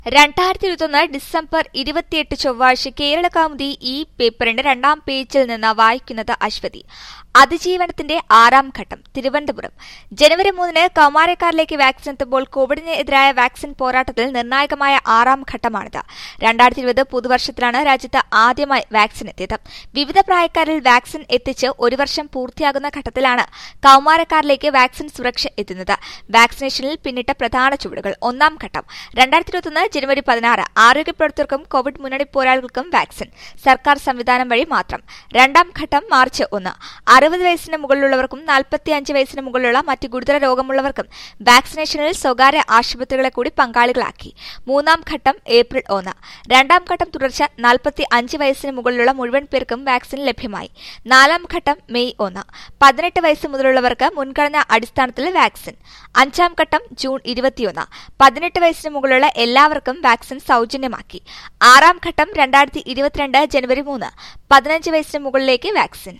രണ്ടായിരത്തി ഇരുപത്തൊന്ന് ഡിസംബർ ഇരുപത്തിയെട്ട് ചൊവ്വാഴ്ച കേരള കൗമുദി ഈ പേപ്പറിന്റെ രണ്ടാം പേജിൽ നിന്ന് വായിക്കുന്നത് അശ്വതി അതിജീവനത്തിന്റെ ആറാം ഘട്ടം തിരുവനന്തപുരം ജനുവരി മൂന്നിന് കൗമാരക്കാരിലേക്ക് വാക്സിൻ എത്തുമ്പോൾ കോവിഡിനെതിരായ വാക്സിൻ പോരാട്ടത്തിൽ നിർണായകമായ ആറാം ഘട്ടമാണിത് രണ്ടായിരത്തി ഇരുപത് പുതുവർഷത്തിലാണ് രാജ്യത്ത് ആദ്യമായി വാക്സിൻ എത്തിയത് വിവിധ പ്രായക്കാരിൽ വാക്സിൻ എത്തിച്ച് ഒരു വർഷം പൂർത്തിയാകുന്ന ഘട്ടത്തിലാണ് കൌമാരക്കാരിലേക്ക് വാക്സിൻ സുരക്ഷ എത്തുന്നത് വാക്സിനേഷനിൽ പിന്നിട്ട പ്രധാന ചുവടുകൾ ഒന്നാം ഘട്ടം രണ്ടായിരത്തി ഇരുപത്തൊന്ന് ജനുവരി പതിനാറ് ആരോഗ്യ പ്രവർത്തകർക്കും കോവിഡ് മുന്നണി പോരാളികൾക്കും വാക്സിൻ സർക്കാർ സംവിധാനം വഴി മാത്രം രണ്ടാം ഘട്ടം മാർച്ച് ഒന്ന് അറുപത് വയസ്സിന് മുകളിലുള്ളവർക്കും നാൽപ്പത്തിയഞ്ച് വയസ്സിന് മുകളിലുള്ള മറ്റ് ഗുരുതര രോഗമുള്ളവർക്കും വാക്സിനേഷനിൽ സ്വകാര്യ ആശുപത്രികളെ കൂടി പങ്കാളികളാക്കി മൂന്നാം ഘട്ടം ഏപ്രിൽ ഒന്ന് രണ്ടാം ഘട്ടം തുടർച്ച നാൽപ്പത്തി അഞ്ച് വയസ്സിന് മുകളിലുള്ള മുഴുവൻ പേർക്കും വാക്സിൻ ലഭ്യമായി നാലാം ഘട്ടം മെയ് ഒന്ന് പതിനെട്ട് വയസ്സ് മുതലുള്ളവർക്ക് മുൻഗണനാ അടിസ്ഥാനത്തിൽ വാക്സിൻ അഞ്ചാം ഘട്ടം ജൂൺ ഇരുപത്തിയൊന്ന് പതിനെട്ട് വയസ്സിന് മുകളിലുള്ള എല്ലാവർക്കും വാക്സിൻ സൗജന്യമാക്കി ആറാം ഘട്ടം രണ്ടായിരത്തി ഇരുപത്തിരണ്ട് ജനുവരി മൂന്ന് പതിനഞ്ച് വയസ്സിന് മുകളിലേക്ക് വാക്സിൻ